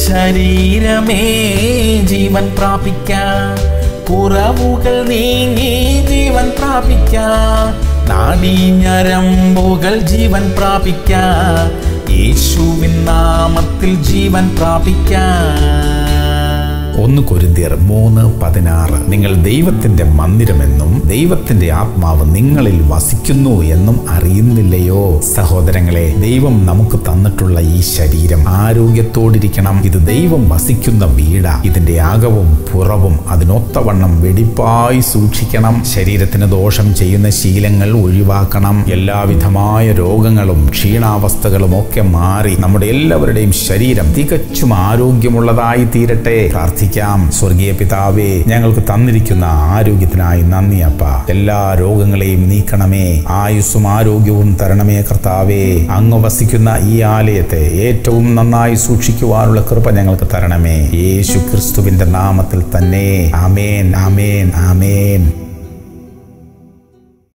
ശരീരമേ ജീവൻ പ്രാപിക്കാം കുറവുകൾ നീങ്ങി ജീവൻ പ്രാപിക്കാം നാടീഞ്ഞരമ്പുകൾ ജീവൻ പ്രാപിക്കാം യേശുവിൻ നാമത്തിൽ ജീവൻ പ്രാപിക്കാം ഒന്ന് കൊരിന്തിയർ മൂന്ന് പതിനാറ് നിങ്ങൾ ദൈവത്തിന്റെ മന്ദിരമെന്നും ദൈവത്തിന്റെ ആത്മാവ് നിങ്ങളിൽ വസിക്കുന്നു എന്നും അറിയുന്നില്ലയോ സഹോദരങ്ങളെ ദൈവം നമുക്ക് തന്നിട്ടുള്ള ഈ ശരീരം ആരോഗ്യത്തോടിരിക്കണം ഇത് ദൈവം വസിക്കുന്ന വീട ഇതിന്റെ അകവും പുറവും അതിനൊത്തവണ്ണം വെടിപ്പായി സൂക്ഷിക്കണം ശരീരത്തിന് ദോഷം ചെയ്യുന്ന ശീലങ്ങൾ ഒഴിവാക്കണം എല്ലാവിധമായ രോഗങ്ങളും ക്ഷീണാവസ്ഥകളും ഒക്കെ മാറി നമ്മുടെ എല്ലാവരുടെയും ശരീരം തികച്ചും ആരോഗ്യമുള്ളതായി തീരട്ടെ പ്രാർത്ഥിക്കാം സ്വർഗീയ പിതാവേ ഞങ്ങൾക്ക് തന്നിരിക്കുന്ന ആരോഗ്യത്തിനായി നന്ദി അപ്പ എല്ലാ രോഗങ്ങളെയും നീക്കണമേ ആയുസ്സും ആരോഗ്യവും തരണമേ കർത്താവേ അങ്ങ് വസിക്കുന്ന ഈ ആലയത്തെ ഏറ്റവും നന്നായി സൂക്ഷിക്കുവാനുള്ള കൃപ ഞങ്ങൾക്ക് തരണമേ യേശു ക്രിസ്തുവിന്റെ നാമത്തിൽ തന്നെ ആമേൻ ആമേൻ ആമേൻ